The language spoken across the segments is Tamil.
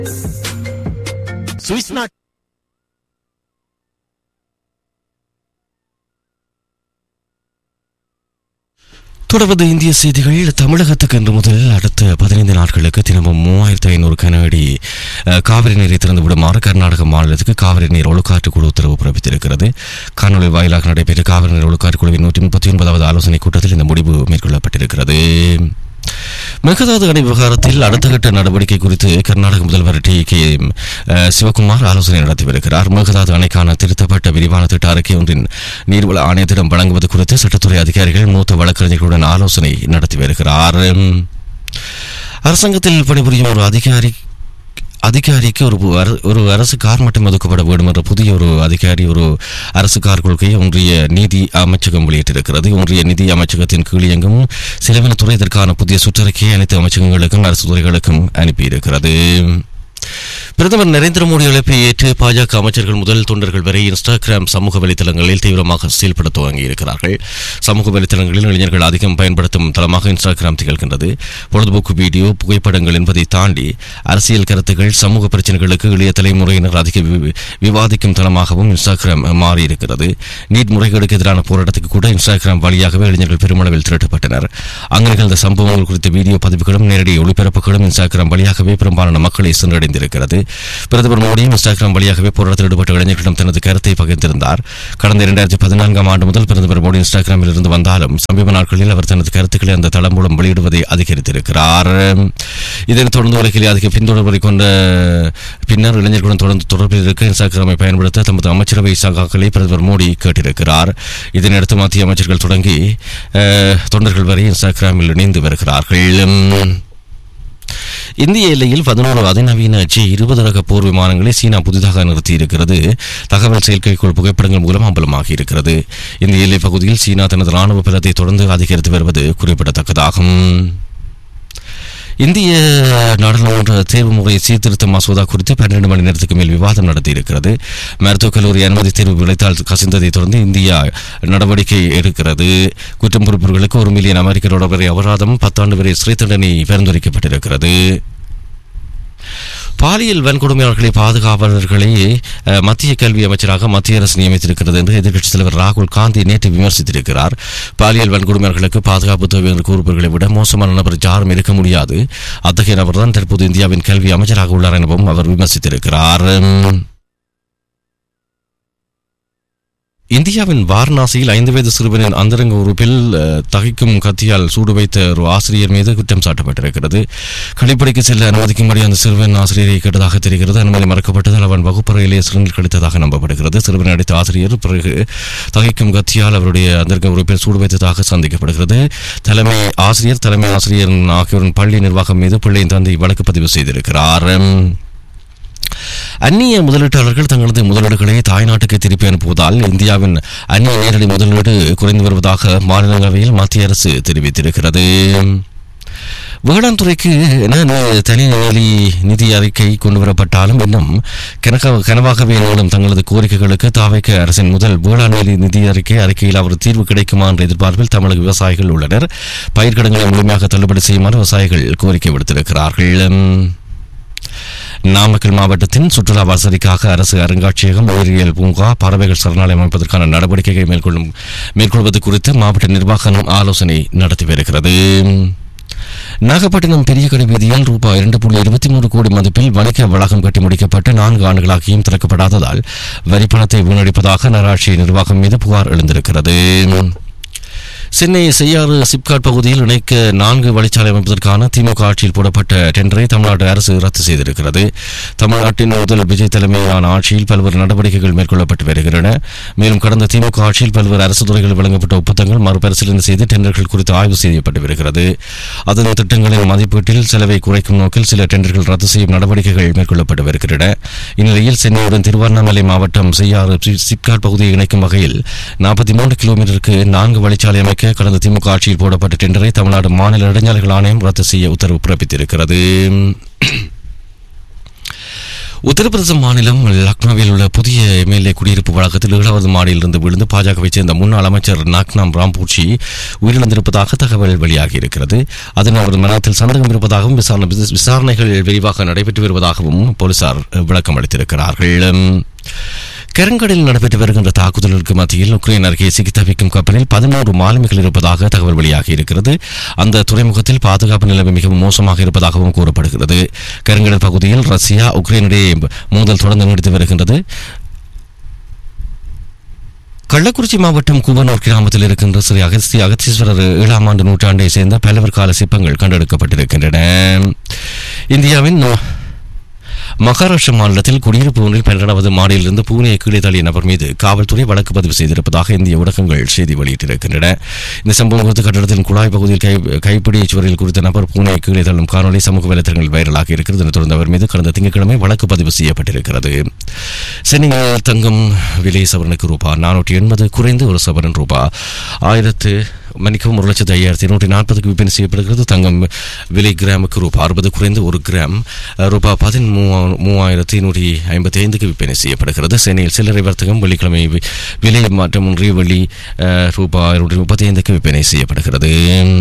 சுவிஸ் நாட் தொடர்வது இந்திய செய்திகள் தமிழகத்துக்கு இன்று முதல் அடுத்த பதினைந்து நாட்களுக்கு தினமும் மூவாயிரத்தி ஐநூறு கனஅடி அஹ், காவிரி நீரை திறந்து விடுமாறு கர்நாடக மாநிலத்துக்கு காவிரி நீர் ஒழுக்காற்று குழு உத்தரவு பிறப்பித்திருக்கிறது காணொலி வாயிலாக நடைபெற்ற காவிரி நீர் ஒழுக்காற்று குழுவின் நூற்றி முப்பத்தி ஒன்பதாவது ஆலோசனை கூட்டத்தில் இந்த முடிவு மேற்கொள்ளப்பட்டிருக்கிறது மேகதாது அணை விவகாரத்தில் அடுத்த கட்ட நடவடிக்கை குறித்து கர்நாடக முதல்வர் டி கே சிவகுமார் ஆலோசனை நடத்தி வருகிறார் மேகதாது அணைக்கான திருத்தப்பட்ட விரிவான திட்ட அறிக்கை ஒன்றின் நீர்வள ஆணையத்திடம் வழங்குவது குறித்து சட்டத்துறை அதிகாரிகள் மூத்த வழக்கறிஞர்களுடன் ஆலோசனை நடத்தி வருகிறார் அரசாங்கத்தில் பணிபுரியும் ஒரு அதிகாரி அதிகாரிக்கு ஒரு அர- ஒரு அரசு கார் மட்டும் ஒதுக்கப்பட வேண்டும் என்ற புதிய ஒரு அதிகாரி ஒரு அரசு கார் கொள்கையை ஒன்றிய நீதி அமைச்சகம் வெளியிட்டிருக்கிறது ஒன்றிய நிதி அமைச்சகத்தின் கீழ் இயங்கும் செலவினத்துறை இதற்கான புதிய சுற்றறிக்கையை அனைத்து அமைச்சகங்களுக்கும் அரசு துறைகளுக்கும் அனுப்பியிருக்கிறது பிரதமர் நரேந்திர மோடி அழைப்பை ஏற்று பாஜக அமைச்சர்கள் முதல் தொண்டர்கள் வரை இன்ஸ்டாகிராம் சமூக வலைதளங்களில் தீவிரமாக செயல்பட துவங்கியிருக்கிறார்கள் சமூக வலைதளங்களில் இளைஞர்கள் அதிகம் பயன்படுத்தும் தளமாக இன்ஸ்டாகிராம் திகழ்கின்றது பொழுதுபோக்கு வீடியோ புகைப்படங்கள் என்பதை தாண்டி அரசியல் கருத்துக்கள் சமூக பிரச்சனைகளுக்கு இளைய தலைமுறையினர் அதிக வி- விவாதிக்கும் தளமாகவும் இன்ஸ்டாகிராம் மாறியிருக்கிறது நீட் முறைகேடுக்கு எதிரான போராட்டத்துக்கு கூட இன்ஸ்டாகிராம் வழியாகவே இளைஞர்கள் பெருமளவில் திரட்டப்பட்டனர் அங்கு நிகழ்ந்த சம்பவங்கள் குறித்த வீடியோ பதிவுகளும் நேரடி ஒளிபரப்புகளும் இன்ஸ்டாகிராம் வழியாகவே பெரும்பாலான மக்களை சென்றடைந்திருக்கிறது பிரதமர் மோடியும் இன்ஸ்டாகிராம் வழியாகவே போராட்டத்தில் ஈடுபட்ட இளைஞர்களிடம் தனது கருத்தை பகிர்ந்திருந்தார் கடந்த இரண்டாயிரத்தி பதினான்காம் ஆண்டு முதல் பிரதமர் மோடி இன்ஸ்டாகிராமில் இருந்து வந்தாலும் சமீப நாட்களில் அவர் தனது கருத்துக்களை அந்த தளம் மூலம் வெளியிடுவதை அதிகரித்திருக்கிறார் இதனைத் தொடர்ந்து உலகிலே அதிக பின்தொடர்பை கொண்ட பின்னர் இளைஞர்களுடன் தொடர்ந்து தொடர்பில் இருக்க இன்ஸ்டாகிராமை பயன்படுத்த தமது அமைச்சரவை சகாக்களை பிரதமர் மோடி கேட்டிருக்கிறார் இதனையடுத்து மத்திய அமைச்சர்கள் தொடங்கி அஹ், தொண்டர்கள் வரை இன்ஸ்டாகிராமில் இணைந்து வருகிறார்கள் இந்திய எல்லையில் பதினோரு அதிநவீன ஜி இருபது ரக போர் விமானங்களை சீனா புதிதாக நிறுத்தியிருக்கிறது தகவல் செயற்கைக்கோள் புகைப்படங்கள் மூலம் அம்பலமாகி இருக்கிறது இந்த எல்லை பகுதியில் சீனா தனது ராணுவ பலத்தை தொடர்ந்து அதிகரித்து வருவது குறிப்பிடத்தக்கதாகும் இந்திய நாடாளுமன்ற தேர்வு முறை சீர்திருத்த மசோதா குறித்து பன்னிரண்டு மணி நேரத்துக்கு மேல் விவாதம் நடத்தியிருக்கிறது மருத்துவக் கல்லூரி அனுமதி தேர்வு விளைத்தால் கசிந்ததை தொடர்ந்து இந்தியா நடவடிக்கை எடுக்கிறது குற்றம் பொறுப்பவர்களுக்கு ஒரு மில்லியன் அமெரிக்க டாலர் வரை அபராதம் பத்தாண்டு வரை சிறை தண்டனை பரிந்துரைக்கப்பட்டிருக்கிறது பாலியல் வன்கொடுமையாளர்களை பாதுகாவலர்களை அஹ், மத்திய கல்வி அமைச்சராக மத்திய அரசு நியமித்திருக்கிறது என்று எதிர்க்கட்சித் தலைவர் ராகுல் காந்தி நேற்று விமர்சித்திருக்கிறார் பாலியல் வன்கொடுமையாளர்களுக்கு பாதுகாப்பு தேவை என்று கூறுபவர்களை விட மோசமான நபர் யாரும் இருக்க முடியாது அத்தகைய நபர்தான் தற்போது இந்தியாவின் கல்வி அமைச்சராக உள்ளார் எனவும் அவர் விமர்சித்திருக்கிறார் இந்தியாவின் வாரணாசியில் ஐந்து வயது சிறுவனின் அந்தரங்க உறுப்பில் அஹ், தகைக்கும் கத்தியால் சூடு வைத்த ஒரு ஆசிரியர் மீது குற்றம் சாட்டப்பட்டிருக்கிறது கழிப்பறைக்கு செல்ல அனுமதிக்கும்படி அந்த சிறுவன் ஆசிரியரை கேட்டதாக தெரிகிறது அனுமதி மறுக்கப்பட்டதால் அவன் வகுப்பறையிலேயே சிறுநீர் கழித்ததாக நம்பப்படுகிறது சிறுவனை அடித்த ஆசிரியர் பிறகு தகைக்கும் கத்தியால் அவருடைய அந்தரங்க உறுப்பில் சூடு வைத்ததாக சந்திக்கப்படுகிறது தலைமை ஆசிரியர் தலைமை ஆசிரியர் ஆகியோரின் பள்ளி நிர்வாகம் மீது பிள்ளையின் தந்தை வழக்கு பதிவு செய்திருக்கிறார் அந்நிய முதலீட்டாளர்கள் தங்களது முதலீடுகளை தாய்நாட்டுக்கு திருப்பி அனுப்புவதால் இந்தியாவின் அந்நிய நேரடி முதலீடு குறைந்து வருவதாக மாநிலங்களவையில் மத்திய அரசு தெரிவித்திருக்கிறது வேளாண் துறைக்கு என நி- தனி நிதி நிதி அறிக்கை கொண்டு வரப்பட்டாலும் இன்னும் கனக கனவாகவே நீளும் தங்களது கோரிக்கைகளுக்கு தாவைக்க அரசின் முதல் வேளாண் நிதி நிதி அறிக்கை அறிக்கையில் அவர் தீர்வு கிடைக்குமா என்ற எதிர்பார்ப்பில் தமிழக விவசாயிகள் உள்ளனர் பயிர்க்கடன்களை முழுமையாக தள்ளுபடி செய்யுமாறு விவசாயிகள் கோரிக்கை விடுத்திருக்கிறார்கள் நாமக்கல் மாவட்டத்தின் சுற்றுலா வசதிக்காக அரசு அருங்காட்சியகம் உயிரியல் பூங்கா பறவைகள் சரணாலயம் அமைப்பதற்கான நடவடிக்கைகளை மேற்கொள்ளும் மேற்கொள்வது குறித்து மாவட்ட நிர்வாகம் ஆலோசனை நடத்தி வருகிறது நாகப்பட்டினம் பெரிய கடை வீதியில் ரூபாய் இரண்டு புள்ளி இருபத்தி மூன்று கோடி மதிப்பில் வணிக வளாகம் கட்டி முடிக்கப்பட்டு நான்கு ஆண்டுகளாகியும் திறக்கப்படாததால் வரி பணத்தை வீணடிப்பதாக நகராட்சி நிர்வாகம் மீது புகார் எழுந்திருக்கிறது சென்னை செய்யாறு சிப்காட் பகுதியில் இணைக்க நான்கு வழிச்சாலை அமைப்பதற்கான திமுக ஆட்சியில் போடப்பட்ட டெண்டரை தமிழ்நாடு அரசு ரத்து செய்திருக்கிறது தமிழ்நாட்டின் முதல் விஜய் தலைமையிலான ஆட்சியில் பல்வேறு நடவடிக்கைகள் மேற்கொள்ளப்பட்டு வருகின்றன மேலும் கடந்த திமுக ஆட்சியில் பல்வேறு அரசு துறைகளில் வழங்கப்பட்ட ஒப்பந்தங்கள் மறுபரிசீலனை செய்து டெண்டர்கள் குறித்து ஆய்வு செய்யப்பட்டு வருகிறது அதன் திட்டங்களின் மதிப்பீட்டில் செலவை குறைக்கும் நோக்கில் சில டெண்டர்கள் ரத்து செய்யும் நடவடிக்கைகள் மேற்கொள்ளப்பட்டு வருகின்றன இந்நிலையில் சென்னையுடன் திருவண்ணாமலை மாவட்டம் செய்யாறு சி- சிப்காட் பகுதியை இணைக்கும் வகையில் நாற்பத்தி மூன்று கிலோமீட்டருக்கு நான்கு வழிச்சாலை அமைக்க கடந்த திமுக ஆட்சியில் போடப்பட்ட டெண்டரை தமிழ்நாடு மாநில நெடுஞ்சாலைகள் ஆணையம் ரத்து செய்ய உத்தரவு பிறப்பித்திருக்கிறது உத்தரப்பிரதேச மாநிலம் லக்னோவில் உள்ள புதிய எம்எல்ஏ குடியிருப்பு வழக்கத்தில் ஏழாவது மாடியிலிருந்து விழுந்து பாஜகவைச் சேர்ந்த முன்னாள் அமைச்சர் நாக்னாம் ராம்பூச்சி உயிரிழந்திருப்பதாக தகவல் வெளியாகி இருக்கிறது அதன் அவரது மரணத்தில் சந்தேகம் இருப்பதாகவும் விசாரணை விசாரணைகள் விரிவாக நடைபெற்று வருவதாகவும் போலீசார் விளக்கம் அளித்திருக்கிறார்கள் கருங்கடலில் நடைபெற்று வருகின்ற தாக்குதலுக்கு மத்தியில் உக்ரைன் அருகே சிக்கி தவிக்கும் கப்பலில் பதினோரு மாலுமிகள் இருப்பதாக தகவல் வெளியாகி இருக்கிறது அந்த துறைமுகத்தில் பாதுகாப்பு நிலைமை மிகவும் மோசமாக இருப்பதாகவும் கூறப்படுகிறது கருங்கடல் பகுதியில் ரஷ்யா உக்ரைனிடையே மோதல் தொடர்ந்து நீடித்து வருகின்றது கள்ளக்குறிச்சி மாவட்டம் கூவனூர் கிராமத்தில் இருக்கின்ற ஸ்ரீ அகஸ்தி அகத்தீஸ்வரர் ஏழாம் ஆண்டு நூற்றாண்டை சேர்ந்த பல்லவர் கால சிற்பங்கள் கண்டெடுக்கப்பட்டிருக்கின்றன இந்தியாவின் மகாராஷ்டிரா மாநிலத்தில் குடியிருப்பு ஒன்றில் பன்னிரண்டாவது மாடியிலிருந்து பூனையை கீழே தள்ளிய நபர் மீது காவல்துறை வழக்கு பதிவு செய்திருப்பதாக இந்திய ஊடகங்கள் செய்தி வெளியிட்டிருக்கின்றன இந்த சம்பவம் குறித்து கட்டடத்தின் குழாய் பகுதியில் கை கைப்பிடி சுவரில் குறித்த நபர் பூனையை கீழே தள்ளும் காணொலி சமூக வலைத்தளங்களில் வைரலாகி இருக்கிறது இதனைத் தொடர்ந்து அவர் மீது கடந்த திங்கட்கிழமை வழக்கு பதிவு செய்யப்பட்டிருக்கிறது சென்னையில் தங்கம் விலை சவரனுக்கு ரூபாய் நானூற்றி எண்பது குறைந்து ஒரு சவரன் ரூபாய் ஆயிரத்து மன்னிக்கவும் ஒரு லட்சத்து ஐயாயிரத்தி நூற்றி நாற்பதுக்கு விற்பனை செய்யப்படுகிறது தங்கம் விலை கிராமுக்கு ரூபாய் அறுபது குறைந்து ஒரு கிராம் ரூபாய் பதிமூவா மூவாயிரத்தி நூற்றி ஐம்பத்தி ஐந்துக்கு விற்பனை செய்யப்படுகிறது சென்னையில் சில்லறை வர்த்தகம் வெள்ளிக்கிழமை வி- விலை மாற்றமின்றி வெள்ளி அஹ், ரூபாய் நூற்றி முப்பத்தி ஐந்துக்கு விற்பனை செய்யப்படுகிறது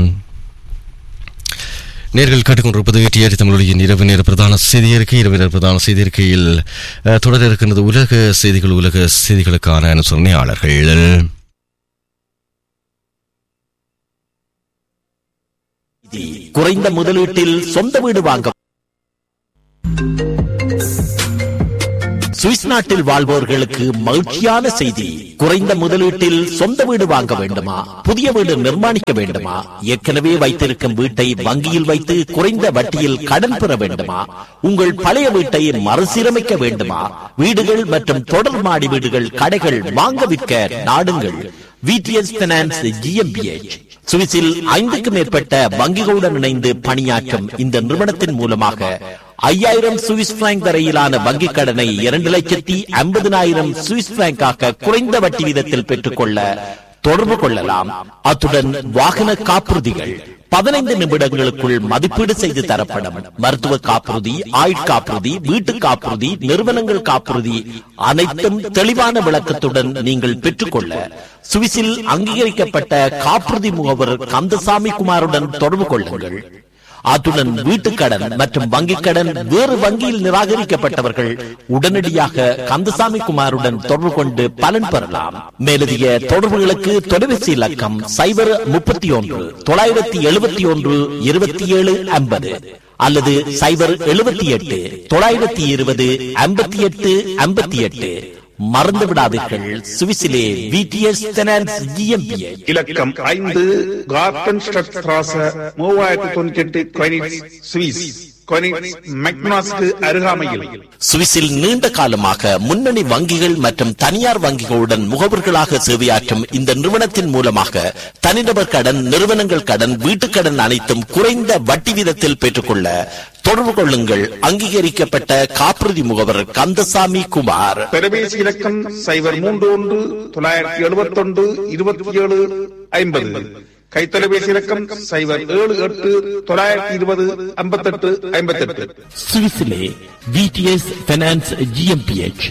நேர்கள் கேட்டுக்கொண்டிருப்பது டிஆர் தமிழொலியின் இரவு நேர பிரதான செய்தி அறிக்கை இரவு நேர பிரதான செய்தி அறிக்கையில் அஹ், தொடர இருக்கின்றது உலக செய்திகள் உலக செய்திகளுக்கான அனுசரணையாளர்கள் குறைந்த முதலீட்டில் சொந்த வீடு வாங்க சுவிஸ் நாட்டில் வாழ்வோர்களுக்கு மகிழ்ச்சியான செய்தி குறைந்த முதலீட்டில் சொந்த வீடு வாங்க வேண்டுமா புதிய வீடு நிர்மாணிக்க வேண்டுமா ஏற்கனவே வைத்திருக்கும் வீட்டை வங்கியில் வைத்து குறைந்த வட்டியில் கடன் பெற வேண்டுமா உங்கள் பழைய வீட்டை மறுசீரமைக்க வேண்டுமா வீடுகள் மற்றும் தொடர் மாடி வீடுகள் கடைகள் வாங்க விற்க நாடுங்கள் விடிஎஸ் பினான்ஸ் ஜிஎம்பிஎச் சுவிஸில் ஐந்துக்கும் மேற்பட்ட வங்கிகளுடன் இணைந்து பணியாற்றும் இந்த நிறுவனத்தின் மூலமாக ஐயாயிரம் சுவிஸ் பிராங்க் வரையிலான வங்கிக் கடனை இரண்டு லட்சத்தி ஐம்பதினாயிரம் சுவிஸ் பிராங்காக குறைந்த வட்டி வீதத்தில் பெற்றுக்கொள்ள தொடர்பு கொள்ளலாம் அத்துடன் வாகன காப்புறுதிகள் பதினைந்து நிமிடங்களுக்குள் மதிப்பீடு செய்து தரப்படும் மருத்துவ காப்புறுதி ஆயுட்காப்புறுதி வீட்டு காப்புறுதி நிறுவனங்கள் காப்புறுதி அனைத்தும் தெளிவான விளக்கத்துடன் நீங்கள் பெற்றுக்கொள்ள சுவிஸில் அங்கீகரிக்கப்பட்ட காப்புறுதி முகவர் கந்தசாமி குமாருடன் தொடர்பு கொள்ளுங்கள் அத்துடன் வீட்டுக்கடன் மற்றும் வங்கிக் கடன் வேறு வங்கியில் நிராகரிக்கப்பட்டவர்கள் உடனடியாக கந்தசாமி குமாருடன் தொடர்பு கொண்டு பலன் பெறலாம் மேலதிக தொடர்புகளுக்கு தொலைபேசி இலக்கம் சைபர் முப்பத்தி ஒன்று தொள்ளாயிரத்தி எழுபத்தி ஒன்று இருபத்தி ஏழு ஐம்பது அல்லது சைபர் எழுபத்தி எட்டு தொள்ளாயிரத்தி இருபது ஐம்பத்தி எட்டு ஐம்பத்தி எட்டு மறந்து விடாதீர்கள் சுவிஸிலே விடிஎஸ் ஃபைனான்ஸ் GmbH. இலக்கம் ஐந்து கார்டன் ஸ்ட்ராச மூவாயிரத்தி தொண்ணூற்றி எட்டு கொயினிட்ஸ் சுவிஸ் கொயினிட்ஸ் மெக்னாஸ்க்கு அருகாமையில் சுவிஸில் நீண்ட காலமாக முன்னணி வங்கிகள் மற்றும் தனியார் வங்கிகளுடன் முகவர்களாக சேவையாற்றும் இந்த நிறுவனத்தின் மூலமாக தனிநபர் கடன் நிறுவனங்கள் கடன் வீட்டுக் கடன் அனைத்தும் குறைந்த வட்டி வீதத்தில் பெற்றுக்கொள்ள தொடர்பு கொள்ளுங்கள் அங்கீகரிக்கப்பட்ட காப்புறுதி முகவர் கந்தசாமி குமார் தொலைபேசி இலக்கம் சைபர் மூன்று ஒன்று தொள்ளாயிரத்தி எழுபத்தி ஒன்று இருபத்தி ஏழு ஐம்பது கைத்தொலைபேசி இலக்கம் சைபர் ஏழு எட்டு தொள்ளாயிரத்தி இருபது ஐம்பத்தெட்டு ஐம்பத்தெட்டு சுவிஸிலே விடிஎஸ் ஃபைனான்ஸ் ஜிஎம்பிஎச்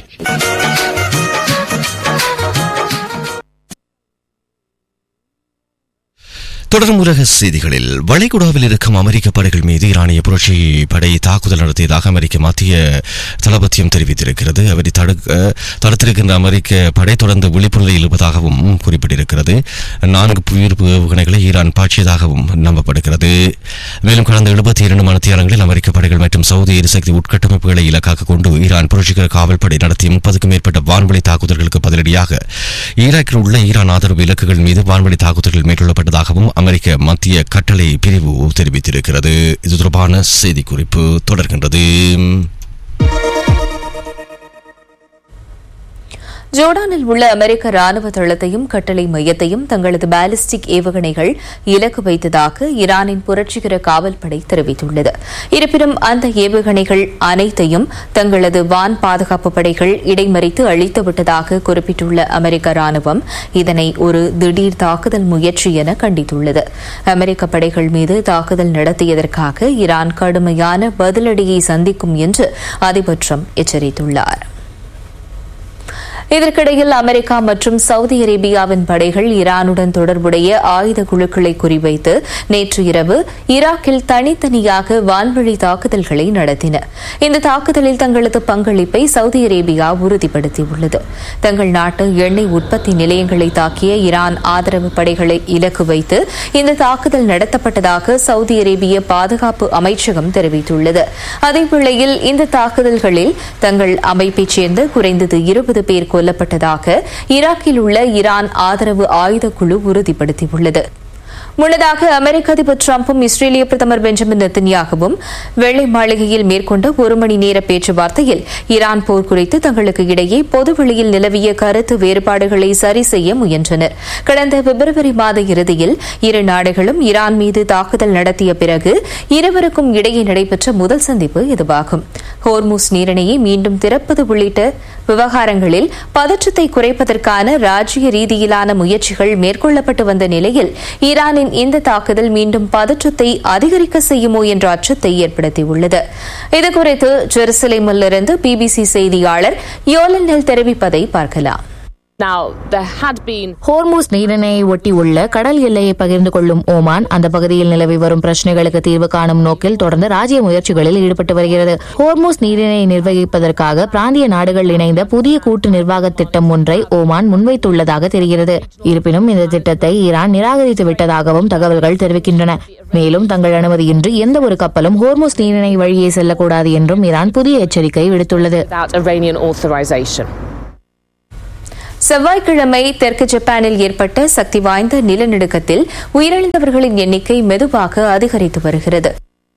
தொடரும் உலக செய்திகளில் வளைகுடாவில் இருக்கும் அமெரிக்க படைகள் மீது ஈரானிய புரட்சி படை தாக்குதல் நடத்தியதாக அமெரிக்க மத்திய தளபத்தியம் தெரிவித்திருக்கிறது அவரை தடுக்க தடுத்திருக்கின்ற அமெரிக்க படை தொடர்ந்து விழிப்புணர்வில் இருப்பதாகவும் குறிப்பிட்டிருக்கிறது நான்கு புவியீர்ப்பு ஏவுகணைகளை ஈரான் பாய்ச்சியதாகவும் நம்பப்படுகிறது மேலும் கடந்த எழுபத்தி இரண்டு மணித்தியாலங்களில் அமெரிக்க படைகள் மற்றும் சவுதி எரிசக்தி உட்கட்டமைப்புகளை இலக்காக கொண்டு ஈரான் புரட்சிகர காவல்படை நடத்திய முப்பதுக்கும் மேற்பட்ட வான்வழி தாக்குதல்களுக்கு பதிலடியாக ஈராக்கில் உள்ள ஈரான் ஆதரவு இலக்குகள் மீது வான்வழி தாக்குதல்கள் மேற்கொள்ளப்பட்டதாகவும் அமெரிக்க மத்திய கட்டளை பிரிவு தெரிவித்திருக்கிறது இது தொடர்பான செய்திக்குறிப்பு தொடர்கின்றது ஜோர்டானில் உள்ள அமெரிக்க ராணுவ தளத்தையும் கட்டளை மையத்தையும் தங்களது பாலிஸ்டிக் ஏவுகணைகள் இலக்கு வைத்ததாக ஈரானின் புரட்சிகர காவல்படை தெரிவித்துள்ளது இருப்பினும் அந்த ஏவுகணைகள் அனைத்தையும் தங்களது வான் பாதுகாப்பு படைகள் இடைமறித்து அழித்துவிட்டதாக குறிப்பிட்டுள்ள அமெரிக்க ராணுவம் இதனை ஒரு திடீர் தாக்குதல் முயற்சி என கண்டித்துள்ளது அமெரிக்க படைகள் மீது தாக்குதல் நடத்தியதற்காக ஈரான் கடுமையான பதிலடியை சந்திக்கும் என்று அதிபர் ட்ரம்ப் எச்சரித்துள்ளார் இதற்கிடையில் அமெரிக்கா மற்றும் சவுதி அரேபியாவின் படைகள் ஈரானுடன் தொடர்புடைய ஆயுத குழுக்களை குறிவைத்து நேற்று இரவு ஈராக்கில் தனித்தனியாக வான்வழி தாக்குதல்களை நடத்தின இந்த தாக்குதலில் தங்களது பங்களிப்பை சவுதி அரேபியா உறுதிப்படுத்தியுள்ளது தங்கள் நாட்டு எண்ணெய் உற்பத்தி நிலையங்களை தாக்கிய ஈரான் ஆதரவு படைகளை இலக்கு வைத்து இந்த தாக்குதல் நடத்தப்பட்டதாக சவுதி அரேபிய பாதுகாப்பு அமைச்சகம் தெரிவித்துள்ளது அதேவேளையில் இந்த தாக்குதல்களில் தங்கள் அமைப்பைச் சேர்ந்த குறைந்தது இருபது பேர் கொல்லப்பட்டதாக ஈராக்கில் உள்ள ஈரான் ஆதரவு ஆயுத குழு உறுதிப்படுத்தியுள்ளது முன்னதாக அமெரிக்க அதிபர் டிரம்பும் இஸ்ரேலிய பிரதமர் பெஞ்சமின் நெத்தன்யாகவும் வெள்ளை மாளிகையில் மேற்கொண்ட ஒரு மணி நேர பேச்சுவார்த்தையில் ஈரான் போர் குறித்து தங்களுக்கு இடையே பொதுவெளியில் நிலவிய கருத்து வேறுபாடுகளை சரி செய்ய முயன்றனர் கடந்த பிப்ரவரி மாத இறுதியில் இரு நாடுகளும் ஈரான் மீது தாக்குதல் நடத்திய பிறகு இருவருக்கும் இடையே நடைபெற்ற முதல் சந்திப்பு இதுவாகும் ஹோர்முஸ் நீரிணையை மீண்டும் திறப்பது உள்ளிட்ட விவகாரங்களில் பதற்றத்தை குறைப்பதற்கான ராஜ்ய ரீதியிலான முயற்சிகள் மேற்கொள்ளப்பட்டு வந்த நிலையில் ஈரானின் இந்த தாக்குதல் மீண்டும் பதற்றத்தை அதிகரிக்க செய்யுமோ என்ற அச்சத்தை ஏற்படுத்தியுள்ளது இதுகுறித்து ஜெருசலேமிலிருந்து பிபிசி செய்தியாளர் யோலன் நெல் தெரிவிப்பதை பார்க்கலாம் Now, there had been Hormuz நீரிணையை ஒட்டி உள்ள கடல் எல்லையை பகிர்ந்து கொள்ளும் ஓமான் அந்த பகுதியில் நிலவி வரும் பிரச்சனைகளுக்கு தீர்வு காணும் நோக்கில் தொடர்ந்து ராஜ்ய முயற்சிகளில் ஈடுபட்டு வருகிறது ஹோர்மூஸ் நீரிணையை நிர்வகிப்பதற்காக பிராந்திய நாடுகள் இணைந்த புதிய கூட்டு நிர்வாக திட்டம் ஒன்றை ஓமான் முன்வைத்துள்ளதாக தெரிகிறது இருப்பினும் இந்த திட்டத்தை ஈரான் நிராகரித்து விட்டதாகவும் தகவல்கள் தெரிவிக்கின்றன மேலும் தங்கள் அனுமதியின்றி எந்த ஒரு கப்பலும் ஹோர்மூஸ் நீரிணை வழியே செல்லக்கூடாது என்றும் ஈரான் புதிய எச்சரிக்கை விடுத்துள்ளது without Iranian authorization. செவ்வாய்க்கிழமை தெற்கு ஜப்பானில் ஏற்பட்ட சக்தி வாய்ந்த நிலநடுக்கத்தில் உயிரிழந்தவர்களின் எண்ணிக்கை மெதுவாக அதிகரித்து வருகிறது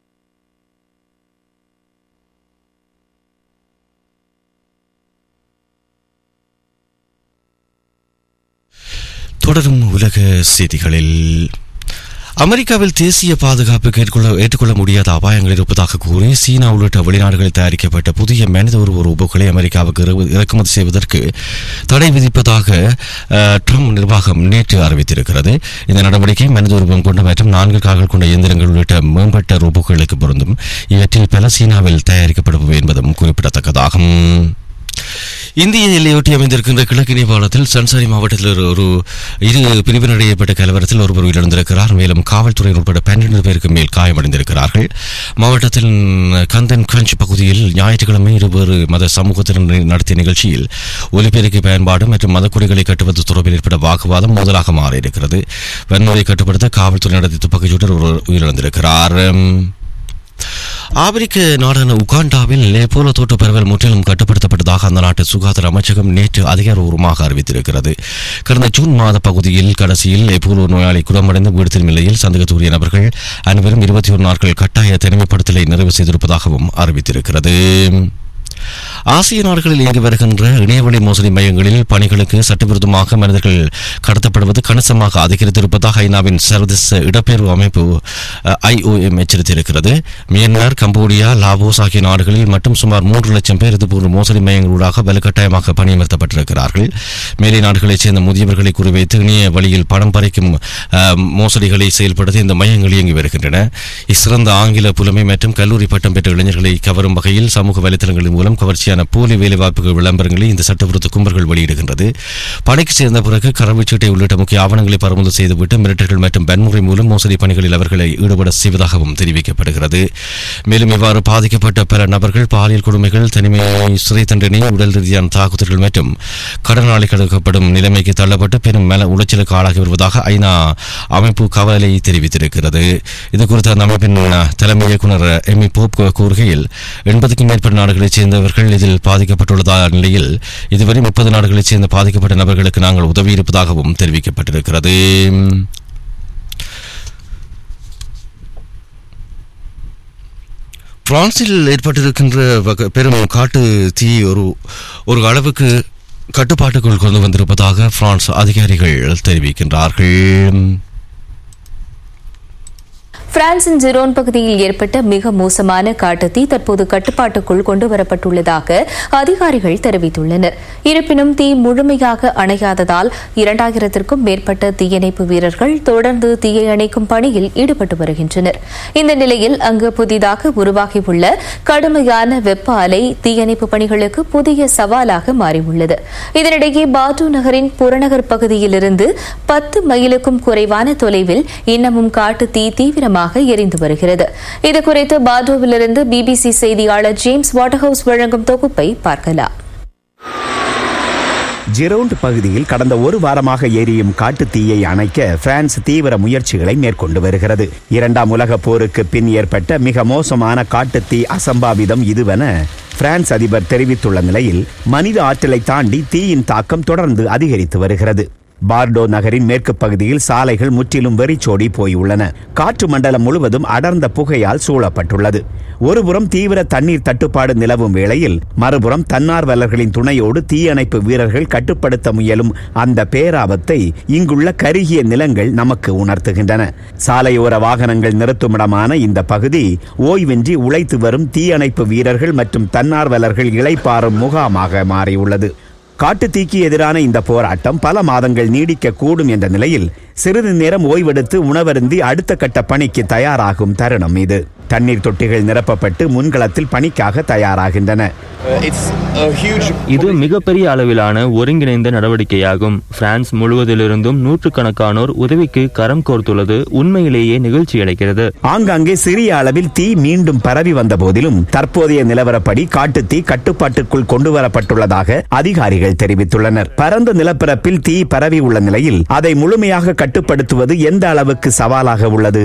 தொடரும் உலக செய்திகளில் அமெரிக்காவில் தேசிய பாதுகாப்பு ஏற்றுக்கொள்ள ஏற்றுக்கொள்ள முடியாத அபாயங்கள் இருப்பதாக கூறி சீனா உள்ளிட்ட வெளிநாடுகளில் தயாரிக்கப்பட்ட புதிய மனித உருவ ரோபோக்களை அமெரிக்காவுக்கு இறு- இறக்குமதி செய்வதற்கு தடை விதிப்பதாக அஹ், ட்ரம்ப் நிர்வாகம் நேற்று அறிவித்திருக்கிறது இந்த நடவடிக்கை மனித உருவம் கொண்ட மற்றும் நான்கு கால்கள் கொண்ட இயந்திரங்கள் உள்ளிட்ட மேம்பட்ட ரோபோக்களுக்கு பொருந்தும் இவற்றில் பல சீனாவில் தயாரிக்கப்படுபவை என்பதும் குறிப்பிடத்தக்கதாகும் இந்திய எல்லையொட்டி அமைந்திருக்கின்ற கிழக்கு நேபாளத்தில் சன்சாரி மாவட்டத்தில் ஒரு- ஒரு இரு பிரிவினரிடையே ஏற்பட்ட கலவரத்தில் ஒருவர் உயிரிழந்திருக்கிறார் மேலும் காவல்துறையினர் உட்பட பன்னிரண்டு பேருக்கு மேல் காயமடைந்திருக்கிறார்கள் மாவட்டத்தில் கந்தன் கஞ்ச் பகுதியில் ஞாயிற்றுக்கிழமை இருவேறு மத சமூகத்தினர் நடத்திய நிகழ்ச்சியில் ஒலிபெருக்கி பயன்பாடு மற்றும் மதக்குடிகளை கட்டுவது தொடர்பில் ஏற்பட்ட வாக்குவாதம் முதலாக மாறியிருக்கிறது வன்முறையை கட்டுப்படுத்த காவல்துறை நடத்திய துப்பாக்கிச்சூட்டர் ஒருவர் உயிரிழந்திருக்கிறார் ஆப்பிரிக்க நாடான உகாண்டாவில் எப்போலோ தொற்று பரவல் முற்றிலும் கட்டுப்படுத்தப்பட்டதாக அந்த நாட்டு சுகாதார அமைச்சகம் நேற்று அதிகாரப்பூர்வமாக அறிவித்திருக்கிறது கடந்த ஜூன் மாத பகுதியில் கடைசியில் எப்போலோ நோயாளி குணமடைந்து வீடு திரும்பிய நிலையில் சந்தேகத்துக்குரிய நபர்கள் அனைவரும் இருபத்தி ஒரு நாட்கள் கட்டாய தனிமைப்படுத்தலை நிறைவு செய்திருப்பதாகவும் அறிவித்திருக்கிறது ஆசிய நாடுகளில் இயங்கி வருகின்ற இணையவழி மோசடி மையங்களில் பணிகளுக்கு சட்டவிரோதமாக மனிதர்கள் கடத்தப்படுவது கணிசமாக அதிகரித்திருப்பதாக ஐநாவின் சர்வதேச இடப்பெயர்வு அமைப்பு ஐஓஎம் எச்சரித்திருக்கிறது மியான்மர் கம்போடியா லாவோஸ் ஆகிய நாடுகளில் மட்டும் சுமார் மூன்று லட்சம் பேர் இதுபோன்ற மோசடி மையங்களூடாக வலுக்கட்டாயமாக பணியமர்த்தப்பட்டிருக்கிறார்கள் மேலே நாடுகளைச் சேர்ந்த முதியவர்களை குறிவைத்து இணைய வழியில் பணம் பறிக்கும் அஹ், மோசடிகளை செயல்படுத்தி இந்த மையங்கள் இயங்கி வருகின்றன சிறந்த ஆங்கில புலமை மற்றும் கல்லூரி பட்டம் பெற்ற இளைஞர்களை கவரும் வகையில் சமூக வலைத்தளங்களின் மூலம் கவர்ச்சியான போலி வேலைவாய்ப்புகள் விளம்பரங்களை இந்த சட்டவிரோத கும்பல்கள் வெளியிடுகின்றது பணிக்கு சேர்ந்த பிறகு கடவுச்சீட்டை உள்ளிட்ட முக்கிய ஆவணங்களை பறிமுதல் செய்துவிட்டு மிரட்டல்கள் மற்றும் வன்முறை மூலம் மோசடி பணிகளில் அவர்களை ஈடுபட செய்வதாகவும் தெரிவிக்கப்படுகிறது மேலும் இவ்வாறு பாதிக்கப்பட்ட பல நபர்கள் பாலியல் கொடுமைகள் தனிமை சிறை தண்டனை உடல் ரீதியான தாக்குதல்கள் மற்றும் கடனாளி கடக்கப்படும் நிலைமைக்கு தள்ளப்பட்டு பெரும் மன உளைச்சலுக்கு ஆளாகி வருவதாக ஐநா அமைப்பு கவலை தெரிவித்திருக்கிறது இது குறித்து அந்த அமைப்பின் தலைமை இயக்குனர் எமி போப் கூறுகையில் எண்பதுக்கும் மேற்பட்ட நாடுகளைச் சேர்ந்தவர்கள் இதில் பாதிக்கப்பட்டுள்ளதா நிலையில் இதுவரை முப்பது நாடுகளைச் சேர்ந்த பாதிக்கப்பட்ட நபர்களுக்கு நாங்கள் உதவி இருப்பதாகவும் தெரிவிக்கப்பட்டிருக்கிறது பிரான்சில் ஏற்பட்டிருக்கின்ற வக- பெரும் காட்டு தீ ஒரு ஒரு அளவுக்கு கட்டுப்பாட்டுக்குள் கொண்டு வந்திருப்பதாக பிரான்ஸ் அதிகாரிகள் தெரிவிக்கின்றார்கள் பிரான்சின் ஜிரோன் பகுதியில் ஏற்பட்ட மிக மோசமான காட்டுத்தீ தற்போது கட்டுப்பாட்டுக்குள் கொண்டுவரப்பட்டுள்ளதாக அதிகாரிகள் தெரிவித்துள்ளனர் இருப்பினும் தீ முழுமையாக அணையாததால் இரண்டாயிரத்திற்கும் மேற்பட்ட தீயணைப்பு வீரர்கள் தொடர்ந்து தீயை அணைக்கும் பணியில் ஈடுபட்டு வருகின்றனர் இந்த நிலையில் அங்கு புதிதாக உருவாகியுள்ள கடுமையான வெப்ப அலை தீயணைப்பு பணிகளுக்கு புதிய சவாலாக மாறியுள்ளது இதனிடையே பாட்டு நகரின் புறநகர் பகுதியிலிருந்து பத்து மைலுக்கும் குறைவான தொலைவில் இன்னமும் காட்டு தீ தீவிரமாக எரிந்து வருகிறது இதுகுறித்து பாடோவிலிருந்து பிபிசி செய்தியாளர் ஜேம்ஸ் வாட்டர்ஹவுஸ் வழங்கும் தொகுப்பை பார்க்கலாம் ஜிரோண்ட் பகுதியில் கடந்த ஒரு வாரமாக எரியும் காட்டுத் தீயை அணைக்க பிரான்ஸ் தீவிர முயற்சிகளை மேற்கொண்டு வருகிறது இரண்டாம் உலகப் போருக்கு பின் ஏற்பட்ட மிக மோசமான காட்டுத் தீ அசம்பாவிதம் இதுவென பிரான்ஸ் அதிபர் தெரிவித்துள்ள நிலையில் மனித ஆற்றலை தாண்டி தீயின் தாக்கம் தொடர்ந்து அதிகரித்து வருகிறது பார்டோ நகரின் மேற்கு பகுதியில் சாலைகள் முற்றிலும் வெறிச்சோடி போயுள்ளன காற்று மண்டலம் முழுவதும் அடர்ந்த புகையால் சூழப்பட்டுள்ளது ஒருபுறம் தீவிர தண்ணீர் தட்டுப்பாடு நிலவும் வேளையில் மறுபுறம் தன்னார்வலர்களின் துணையோடு தீயணைப்பு வீரர்கள் கட்டுப்படுத்த முயலும் அந்த பேராபத்தை இங்குள்ள கருகிய நிலங்கள் நமக்கு உணர்த்துகின்றன சாலையோர வாகனங்கள் நிறுத்துமிடமான இந்த பகுதி ஓய்வின்றி உழைத்து வரும் தீயணைப்பு வீரர்கள் மற்றும் தன்னார்வலர்கள் இளைப்பாறும் முகாமாக மாறியுள்ளது காட்டுத்தீக்கு எதிரான இந்த போராட்டம் பல மாதங்கள் நீடிக்க கூடும் என்ற நிலையில் சிறிது நேரம் ஓய்வெடுத்து உணவருந்தி அடுத்த கட்ட பணிக்கு தயாராகும் தருணம் இது தண்ணீர் தொட்டிகள் நிரப்பப்பட்டு முன்களத்தில் பணிக்காக தயாராகின்றன இது மிகப்பெரிய அளவிலான ஒருங்கிணைந்த நடவடிக்கையாகும் பிரான்ஸ் முழுவதிலிருந்தும் நூற்றுக்கணக்கானோர் உதவிக்கு கரம் கோர்த்துள்ளது உண்மையிலேயே நிகழ்ச்சி அளிக்கிறது ஆங்காங்கே சிறிய அளவில் தீ மீண்டும் பரவி வந்த போதிலும் தற்போதைய நிலவரப்படி காட்டுத்தீ கட்டுப்பாட்டுக்குள் கொண்டு வரப்பட்டுள்ளதாக அதிகாரிகள் தெரிவித்துள்ளனர் பரந்த நிலப்பரப்பில் தீ பரவி உள்ள நிலையில் அதை முழுமையாக கட்டுப்படுத்துவது எந்த அளவுக்கு சவாலாக உள்ளது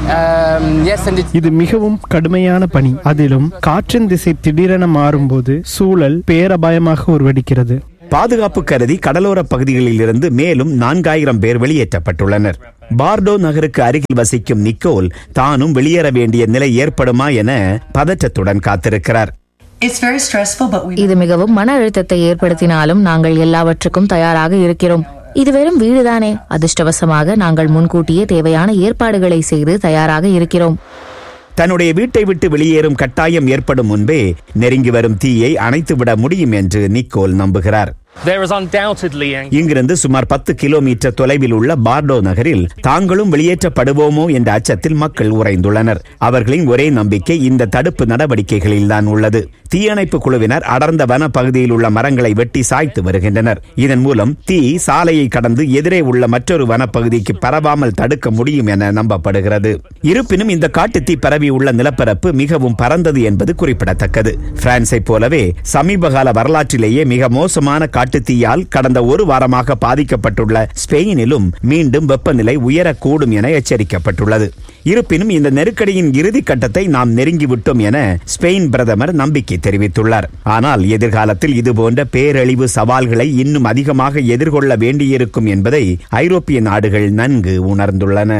இது மிகவும் கடுமையான பணி அதிலும் காற்றின் திசை திடீரென மாறும்போது சூழல் பேரபாயமாக உருவெடுக்கிறது பாதுகாப்பு கருதி கடலோர பகுதிகளில் இருந்து மேலும் நான்காயிரம் பேர் வெளியேற்றப்பட்டுள்ளனர் பார்டோ நகருக்கு அருகில் வசிக்கும் நிக்கோல் தானும் வெளியேற வேண்டிய நிலை ஏற்படுமா என பதற்றத்துடன் காத்திருக்கிறார் இது மிகவும் மன அழுத்தத்தை ஏற்படுத்தினாலும் நாங்கள் எல்லாவற்றுக்கும் தயாராக இருக்கிறோம் இது வெறும் வீடுதானே அதிர்ஷ்டவசமாக நாங்கள் முன்கூட்டியே தேவையான ஏற்பாடுகளை செய்து தயாராக இருக்கிறோம் தன்னுடைய வீட்டை விட்டு வெளியேறும் கட்டாயம் ஏற்படும் முன்பே நெருங்கி வரும் தீயை அணைத்துவிட முடியும் என்று நிக்கோல் நம்புகிறார் இங்கிருந்து சுமார் பத்து கிலோமீட்டர் தொலைவில் உள்ள பார்டோ நகரில் தாங்களும் வெளியேற்றப்படுவோமோ என்ற அச்சத்தில் மக்கள் உறைந்துள்ளனர் அவர்களின் ஒரே நம்பிக்கை இந்த தடுப்பு நடவடிக்கைகளில் தான் உள்ளது தீயணைப்பு குழுவினர் அடர்ந்த வன பகுதியில் உள்ள மரங்களை வெட்டி சாய்த்து வருகின்றனர் இதன் மூலம் தீ சாலையை கடந்து எதிரே உள்ள மற்றொரு வனப்பகுதிக்கு பரவாமல் தடுக்க முடியும் என நம்பப்படுகிறது இருப்பினும் இந்த காட்டுத்தீ பரவி உள்ள நிலப்பரப்பு மிகவும் பரந்தது என்பது குறிப்பிடத்தக்கது பிரான்சை போலவே சமீபகால வரலாற்றிலேயே மிக மோசமான காட்டுத்தீயால் கடந்த ஒரு வாரமாக பாதிக்கப்பட்டுள்ள ஸ்பெயினிலும் மீண்டும் வெப்பநிலை உயரக்கூடும் என எச்சரிக்கப்பட்டுள்ளது இருப்பினும் இந்த நெருக்கடியின் இறுதி கட்டத்தை நாம் நெருங்கிவிட்டோம் என ஸ்பெயின் பிரதமர் நம்பிக்கை தெரிவித்துள்ளார் ஆனால் எதிர்காலத்தில் இதுபோன்ற பேரழிவு சவால்களை இன்னும் அதிகமாக எதிர்கொள்ள வேண்டியிருக்கும் என்பதை ஐரோப்பிய நாடுகள் நன்கு உணர்ந்துள்ளன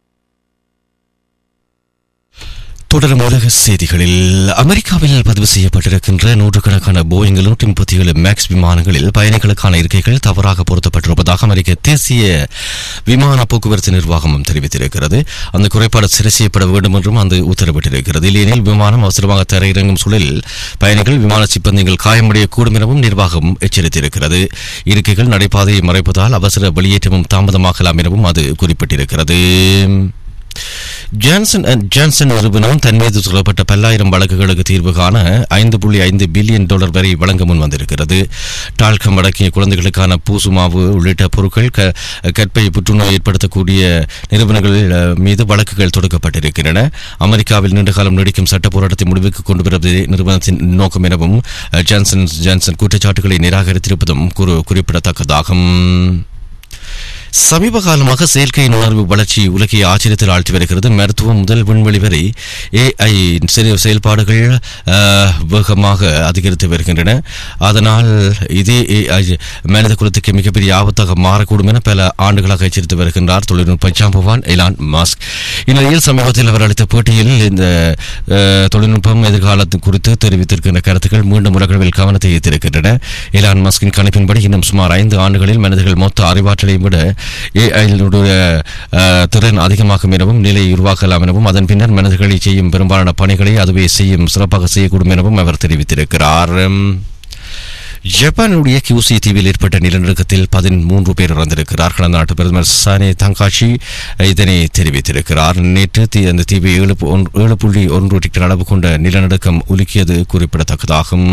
தொடரும் உலக செய்திகளில் அமெரிக்காவில் பதிவு செய்யப்பட்டிருக்கின்ற நூற்றுக்கணக்கான போயிங் நூற்றி முப்பத்தி ஏழு மேக்ஸ் விமானங்களில் பயணிகளுக்கான இருக்கைகள் தவறாக பொருத்தப்பட்டிருப்பதாக அமெரிக்க தேசிய விமான போக்குவரத்து நிர்வாகமும் தெரிவித்திருக்கிறது அந்த குறைபாடு சரி செய்யப்பட வேண்டும் என்றும் அந்த உத்தரவிட்டிருக்கிறது இல்லையெனில் விமானம் அவசரமாக தரையிறங்கும் சூழலில் பயணிகள் விமான சிப்பந்திகள் காயமடையக்கூடும் எனவும் நிர்வாகம் எச்சரித்திருக்கிறது இருக்கைகள் நடைபாதையை மறைப்பதால் அவசர வெளியேற்றமும் தாமதமாகலாம் எனவும் அது குறிப்பிட்டிருக்கிறது ஜான்சன் அண்ட் ஜான்சன் நிறுவனம் தன் மீது சொல்லப்பட்ட பல்லாயிரம் வழக்குகளுக்கு தீர்வு காண ஐந்து புள்ளி ஐந்து பில்லியன் டாலர் வரை வழங்க முன் வந்திருக்கிறது டால்கம் அடக்கிய குழந்தைகளுக்கான பூசுமாவு உள்ளிட்ட பொருட்கள் க கற்பை புற்றுநோய் ஏற்படுத்தக்கூடிய நிறுவனங்கள் அஹ், மீது வழக்குகள் தொடுக்கப்பட்டிருக்கின்றன அமெரிக்காவில் நீண்டகாலம் நீடிக்கும் சட்ட போராட்டத்தை முடிவுக்கு கொண்டு வருவது நிறுவனத்தின் நோக்கம் எனவும் அஹ், ஜான்சன் ஜான்சன் குற்றச்சாட்டுகளை நிராகரித்திருப்பதும் குறி- குறிப்பிடத்தக்கதாகும் சமீப காலமாக செயற்கை நுணர்வு வளர்ச்சி உலகை ஆச்சரியத்தில் ஆழ்த்தி வருகிறது மருத்துவம் முதல் விண்வெளி வரை ஏஐ செயல்பாடுகள் அஹ், வேகமாக அதிகரித்து வருகின்றன அதனால் இதே ஏஐ மனித குலத்துக்கு மிகப்பெரிய ஆபத்தாக மாறக்கூடும் என பல ஆண்டுகளாக எச்சரித்து வருகின்றார் தொழில்நுட்ப ஜாம்பவான் எலான் மாஸ்க் இந்நிலையில் சமீபத்தில் அவர் அளித்த பேட்டியில் இந்த அஹ், தொழில்நுட்பம் எதிர்காலத்து குறித்து தெரிவித்திருக்கின்ற கருத்துக்கள் மீண்டும் உலகளவில் கவனத்தை ஈர்த்திருக்கின்றன எலான் மாஸ்கின் கணிப்பின்படி இன்னும் சுமார் ஐந்து ஆண்டுகளில் மனிதர்கள் மொத்த அறிவாற்றலையும் விட ஏஐனுடைய திறன் அதிகமாகும் எனவும் நிலையை உருவாக்கலாம் எனவும் அதன் பின்னர் மனிதர்களை செய்யும் பெரும்பாலான பணிகளை அதுவே செய்யும் சிறப்பாக செய்யக்கூடும் எனவும் அவர் தெரிவித்திருக்கிறார் ஜப்பானுடைய கியூசி தீவில் ஏற்பட்ட நிலநடுக்கத்தில் பதிமூன்று பேர் இறந்திருக்கிறார்கள் அந்த நாட்டு பிரதமர் சானே தங்காஷி இதனை தெரிவித்திருக்கிறார் நேற்று தீ- அந்த தீவை ஏழு பு- ஒன்று- ஏழு புள்ளி ஒன்று ரிக்டர் அளவு கொண்ட நிலநடுக்கம் உலுக்கியது குறிப்பிடத்தக்கதாகும்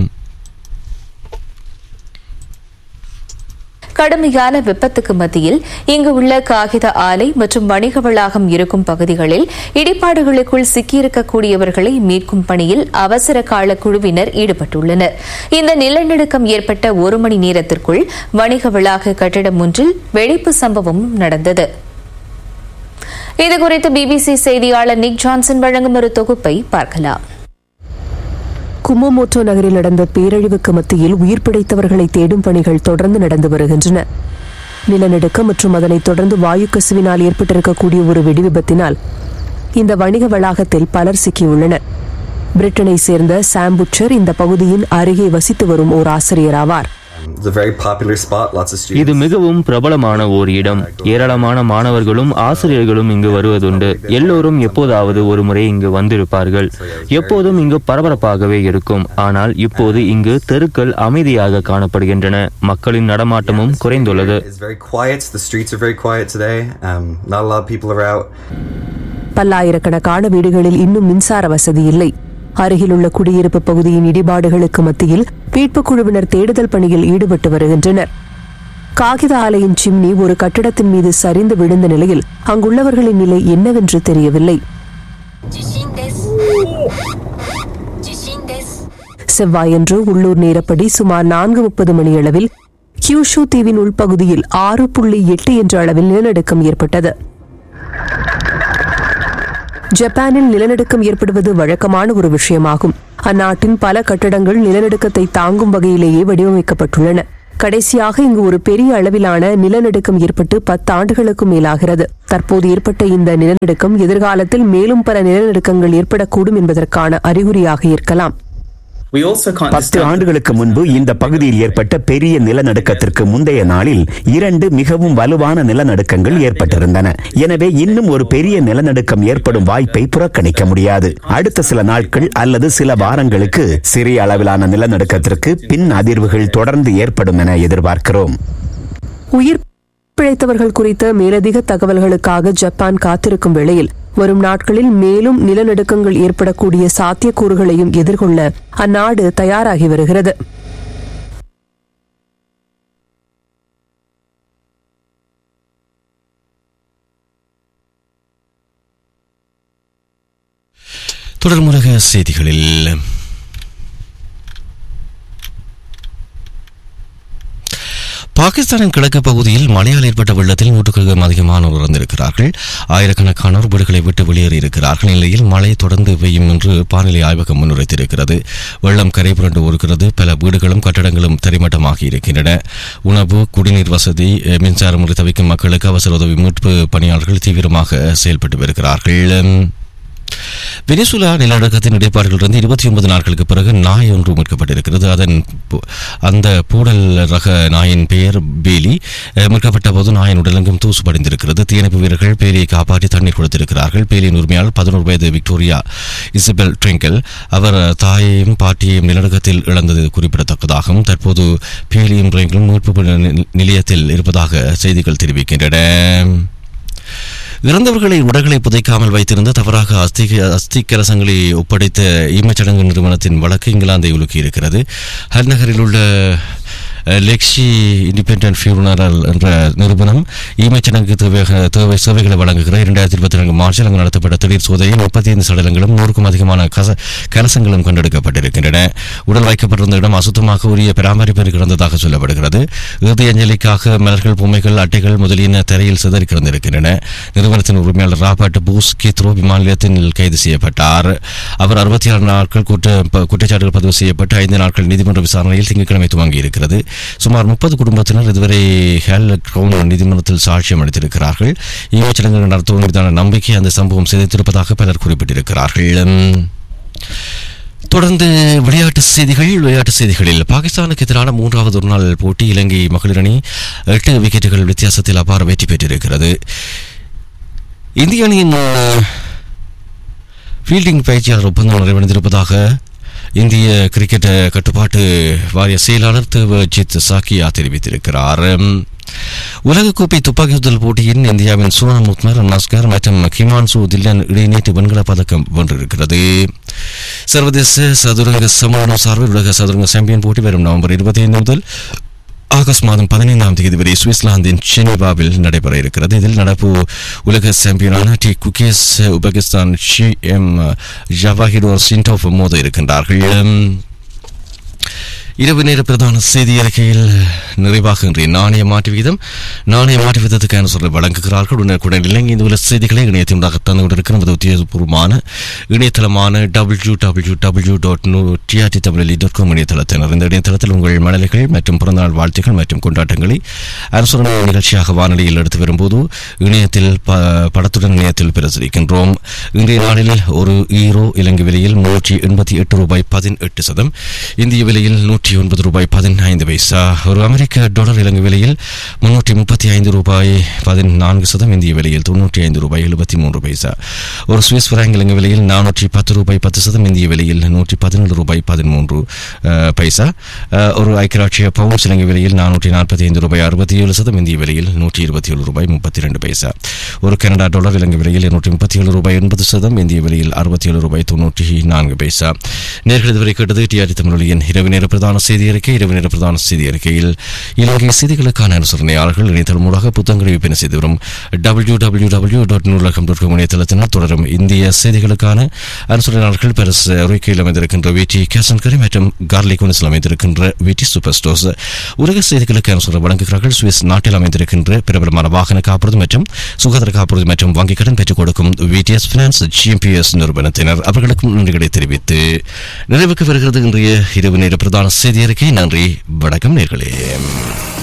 கடுமையான வெப்பத்துக்கு மத்தியில் இங்கு உள்ள காகித ஆலை மற்றும் வணிக வளாகம் இருக்கும் பகுதிகளில் இடிபாடுகளுக்குள் சிக்கியிருக்கக்கூடியவர்களை மீட்கும் பணியில் அவசர கால குழுவினர் ஈடுபட்டுள்ளனர் இந்த நிலநடுக்கம் ஏற்பட்ட ஒரு மணி நேரத்திற்குள் வணிக வளாக கட்டிடம் ஒன்றில் வெடிப்பு சம்பவமும் நடந்தது இதுகுறித்து பிபிசி செய்தியாளர் நிக் ஜான்சன் வழங்கும் ஒரு தொகுப்பை பார்க்கலாம் குமமோட்டோ நகரில் நடந்த பேரழிவுக்கு மத்தியில் உயிர் பிழைத்தவர்களை தேடும் பணிகள் தொடர்ந்து நடந்து வருகின்றன நிலநடுக்கம் மற்றும் அதனைத் தொடர்ந்து வாயு கசிவினால் ஏற்பட்டிருக்கக்கூடிய ஒரு வெடிவிபத்தினால் இந்த வணிக வளாகத்தில் பலர் சிக்கியுள்ளனர் பிரிட்டனை சேர்ந்த சாம் புட்சர் இந்த பகுதியின் அருகே வசித்து வரும் ஓர் ஆசிரியர் ஆவார் It's a very popular spot. Lots of students. இது மிகவும் பிரபலமான ஓர் இடம் ஏராளமான மாணவர்களும் ஆசிரியர்களும் இங்கு வருவதுண்டு எல்லோரும் எப்போதாவது ஒரு முறை இங்கு வந்திருப்பார்கள் எப்போதும் இங்கு பரபரப்பாகவே இருக்கும் ஆனால் இப்போது இங்கு தெருக்கள் அமைதியாக காணப்படுகின்றன மக்களின் நடமாட்டமும் குறைந்துள்ளது It's very quiet. The streets are very quiet today. Um, not a lot of people are out. பல்லாயிரக்கணக்கான வீடுகளில் இன்னும் மின்சார வசதி இல்லை அருகிலுள்ள குடியிருப்பு பகுதியின் இடிபாடுகளுக்கு மத்தியில் மீட்புக் குழுவினர் தேடுதல் பணியில் ஈடுபட்டு வருகின்றனர் காகித ஆலையின் சிம்னி ஒரு கட்டடத்தின் மீது சரிந்து விழுந்த நிலையில் அங்குள்ளவர்களின் நிலை என்னவென்று தெரியவில்லை செவ்வாயன்று உள்ளூர் நேரப்படி சுமார் நான்கு முப்பது மணியளவில் கியூஷு தீவின் உள்பகுதியில் ஆறு புள்ளி எட்டு என்ற அளவில் நிலநடுக்கம் ஏற்பட்டது ஜப்பானில் நிலநடுக்கம் ஏற்படுவது வழக்கமான ஒரு விஷயமாகும் அந்நாட்டின் பல கட்டடங்கள் நிலநடுக்கத்தை தாங்கும் வகையிலேயே வடிவமைக்கப்பட்டுள்ளன கடைசியாக இங்கு ஒரு பெரிய அளவிலான நிலநடுக்கம் ஏற்பட்டு பத்து ஆண்டுகளுக்கும் மேலாகிறது தற்போது ஏற்பட்ட இந்த நிலநடுக்கம் எதிர்காலத்தில் மேலும் பல நிலநடுக்கங்கள் ஏற்படக்கூடும் என்பதற்கான அறிகுறியாக இருக்கலாம் பத்து ஆண்டுகளுக்கு முன்பு இந்த பகுதியில் ஏற்பட்ட பெரிய நிலநடுக்கத்திற்கு முந்தைய நாளில் இரண்டு மிகவும் வலுவான நிலநடுக்கங்கள் ஏற்பட்டிருந்தன எனவே இன்னும் ஒரு பெரிய நிலநடுக்கம் ஏற்படும் வாய்ப்பை புறக்கணிக்க முடியாது அடுத்த சில நாட்கள் அல்லது சில வாரங்களுக்கு சிறிய அளவிலான நிலநடுக்கத்திற்கு பின் அதிர்வுகள் தொடர்ந்து ஏற்படும் என எதிர்பார்க்கிறோம் உயிர் பிழைத்தவர்கள் குறித்த மேலதிக தகவல்களுக்காக ஜப்பான் காத்திருக்கும் வேளையில் வரும் நாட்களில் மேலும் நிலநடுக்கங்கள் ஏற்படக்கூடிய சாத்தியக்கூறுகளையும் எதிர்கொள்ள அந்நாடு தயாராகி வருகிறது தொடர்முலக செய்திகளில் பாகிஸ்தானின் கிழக்கு பகுதியில் மழையால் ஏற்பட்ட வெள்ளத்தில் நூற்றுக்கும் அதிகமானோர் இறந்திருக்கிறார்கள் ஆயிரக்கணக்கானோர் வீடுகளை விட்டு வெளியேறி இருக்கிறார்கள் நிலையில் மழை தொடர்ந்து பெய்யும் என்று வானிலை ஆய்வகம் முன்னுரைத்திருக்கிறது வெள்ளம் கரை புரண்டு ஓடுகிறது பல வீடுகளும் கட்டடங்களும் தரிமட்டமாகி இருக்கின்றன உணவு குடிநீர் வசதி அஹ், மின்சாரம் முறை தவிக்கும் மக்களுக்கு அவசர உதவி மீட்பு பணியாளர்கள் தீவிரமாக செயல்பட்டு வருகிறார்கள் வெனிசுலா நிலநடுக்கத்தின் இடைப்பாடுகளிலிருந்து இருபத்தி ஒன்பது நாட்களுக்கு பிறகு நாய் ஒன்று மீட்கப்பட்டிருக்கிறது அதன் பு- அந்த பூடல் ரக நாயின் பெயர் பேலி அஹ், மீட்கப்பட்ட போது நாயின் உடலெங்கும் தூசு படிந்திருக்கிறது தீயணைப்பு வீரர்கள் பேலியை காப்பாற்றி தண்ணீர் கொடுத்திருக்கிறார்கள் பேலியின் உரிமையாளர் பதினோரு வயது விக்டோரியா இசபெல் ட்ரிங்கல் அவர் தாயையும் பாட்டியையும் நிலநடுக்கத்தில் இழந்தது குறிப்பிடத்தக்கதாகவும் தற்போது பேலியும் ட்ரிங்கலும் மீட்பு பணி நி- நிலையத்தில் இருப்பதாக செய்திகள் தெரிவிக்கின்றன இறந்தவர்களை உடல்களை புதைக்காமல் வைத்திருந்த தவறாக அஸ்தி அஸ்தி கலசங்களை ஒப்படைத்த ஈமச்சடங்கு நிறுவனத்தின் வழக்கு இங்கிலாந்தை உலுக்கி இருக்கிறது ஹர் நகரில் உள்ள லெக்ஸி இண்டிபெண்டன்ட் ஃபியூனரல் என்ற நிறுவனம் ஈமச்சடங்கு தேவையாக தேவை சேவைகளை வழங்குகிற இரண்டாயிரத்தி இருபத்தி நான்கு மார்ச்சில் அங்கு நடத்தப்பட்ட திடீர் சோதனையில் முப்பத்தி ஐந்து சடலங்களும் நூறுக்கும் அதிகமான கச கலசங்களும் கண்டெடுக்கப்பட்டிருக்கின்றன உடல் வைக்கப்பட்டிருந்த இடம் அசுத்தமாக உரிய பராமரிப்பில் கிடந்ததாக சொல்லப்படுகிறது இறுதி அஞ்சலிக்காக மலர்கள் பொம்மைகள் அட்டைகள் முதலியன தரையில் சிதறி கிடந்திருக்கின்றன நிறுவனத்தின் உரிமையாளர் ராபர்ட் பூஸ் கீத்ரோ விமான நிலையத்தில் கைது செய்யப்பட்டார் அவர் அறுபத்தி ஆறு நாட்கள் குற்ற ப- குற்றச்சாட்டுகள் பதிவு செய்யப்பட்டு ஐந்து நாட்கள் நீதிமன்ற விசாரணையில் திங்கட்கிழமை துவங்கி இருக்கிறது சுமார் முப்பது குடும்பத்தினர் இதுவரை ஹேல் கிரவுன் நீதிமன்றத்தில் சாட்சியம் அளித்திருக்கிறார்கள் ஈமச்சடங்குகள் நடத்துவோம் மீதான நம்பிக்கை அந்த சம்பவம் சிதைத்திருப்பதாக பலர் குறிப்பிட்டிருக்கிறார்கள் உம், தொடர்ந்து விளையாட்டு செய்திகள் விளையாட்டு செய்திகளில் பாகிஸ்தானுக்கு எதிரான மூன்றாவது ஒருநாள் போட்டி இலங்கை மகளிர் அணி எட்டு விக்கெட்டுகள் வித்தியாசத்தில் அபார வெற்றி பெற்றிருக்கிறது இந்திய அணியின் அஹ், ஃபீல்டிங் பயிற்சியாளர் ஒப்பந்தம் நிறைவடைந்திருப்பதாக இந்திய கிரிக்கெட் கட்டுப்பாட்டு வாரிய செயலாளர் தேவஜித் சாக்கியா தெரிவித்திருக்கிறார் உலகக்கோப்பை துப்பாக்கி சுதல் போட்டியின் இந்தியாவின் சூனம் முத்மர் நஸ்கர் மற்றும் கிமான்சு தில்லன் இடைநீட்டு வெண்கலப் பதக்கம் வென்றிருக்கிறது சர்வதேச சதுரங்க சமூகம் சார்பில் உலக சதுரங்க சாம்பியன் போட்டி வரும் நவம்பர் இருபத்தி ஐந்து முதல் ஆகஸ்ட் மாதம் பதினைந்தாம் தேதி வரை சுவிட்சர்லாந்தின் ஜெனீவாவில் நடைபெற இருக்கிறது இதில் நடப்பு உலக சாம்பியனான டி குகேஸ் உபகிஸ்தான் ஷி எம் ஜவாஹிரோர் சின்டோஃப் மோத இருக்கின்றார்கள் இரவு நேர பிரதான செய்தி அறிக்கையில் நிறைவாக இன்றைய நாணய மாற்று வீதம் நாணய மாற்று வீதத்துக்கான சொல்லை வழங்குகிறார்கள் உடனுக்குடன் இலங்கை இந்த உள்ள செய்திகளை இணையத்தினூடாக தந்து கொண்டிருக்கிற நமது உத்தியோகபூர்வமான இணையதளமான டபிள்யூ டபிள்யூ டபிள்யூ டாட் நூ டிஆர்டி தமிழ் டாட் காம் இணையதளத்தினர் இந்த இணையதளத்தில் உங்கள் மழலைகள் மற்றும் பிறந்தநாள் வாழ்த்துக்கள் மற்றும் கொண்டாட்டங்களை அனுசரணை நிகழ்ச்சியாக வானொலியில் எடுத்து வரும்போது இணையத்தில் ப- படத்துடன் இணையத்தில் பிரசுரிக்கின்றோம் இன்றைய நாளில் ஒரு ஈரோ இலங்கை விலையில் முன்னூற்றி எண்பத்தி எட்டு ரூபாய் பதினெட்டு சதம் இந்திய விலையில் நூற்றி ஒன்பது ரூபாய் பதினைந்து பைசா ஒரு அமெரிக்க டாலர் இலங்கை விலையில் முன்னூற்றி முப்பத்தி ஐந்து ரூபாய் பதினான்கு சதம் இந்திய விலையில் தொண்ணூற்றி ஐந்து ரூபாய் எழுபத்தி மூன்று பைசா ஒரு சுவிஸ் பிராங்க் இலங்கை விலையில் நானூற்றி பத்து ரூபாய் பத்து சதம் இந்திய விலையில் நூற்றி பதினேழு ரூபாய் பதிமூன்று அஹ், பைசா அஹ், ஒரு ஐக்கியராட்சிய பவுன்ஸ் இலங்கை விலையில் நானூற்றி நாற்பத்தி ஐந்து ரூபாய் அறுபத்தி ஏழு சதம் இந்திய விலையில் நூற்றி இருபத்தி ஏழு ரூபாய் முப்பத்தி ரெண்டு பைசா ஒரு கனடா டாலர் இலங்கை விலையில் இருநூற்றி முப்பத்தி ஏழு ரூபாய் எண்பது சதம் இந்திய விலையில் அறுபத்தி ஏழு ரூபாய் தொண்ணூற்றி நான்கு பைசா நேர்கள் இதுவரை கேட்டது டிஆர்டி தமிழொலியின் இரவு நேர பிரதான செய்தி அறிக்கை இரவு நேர பிரதான செய்தி அறிக்கையில் இலங்கை செய்திகளுக்கான அனுசரணையாளர்கள் இணையதளம் மூலமாக புத்தகங்களை விற்பனை செய்து வரும் W W W dot Noolagam dot com இணையதளத்தினர் தொடரும் இந்திய செய்திகளுக்கான அனுசரணையாளர்கள் பரிசு அறிக்கையில் அமைந்திருக்கின்ற விடி கேசன் கரி மற்றும் கார்லிக் ஒனிஸில் அமைந்திருக்கின்ற விடி சூப்பர் ஸ்டோர்ஸ் உலக செய்திகளுக்கு அனுசரணை வழங்குகிறார்கள் சுவிஸ் நாட்டில் அமைந்திருக்கின்ற பிரபலமான வாகன காப்புறுதி மற்றும் சுகாதார காப்புறுதி மற்றும் வங்கிக் கடன் பெற்றுக் கொடுக்கும் விடிஎஸ் பினான்ஸ் ஜிஎம்பிஎஸ் நிறுவனத்தினர் அவர்களுக்கும் நன்றிகளை தெரிவித்து நிறைவுக்கு வருகிறது இன்றைய இரவு நேர பிரதான செய்தி அறிக்கை நன்றி வணக்கம் நேர்களே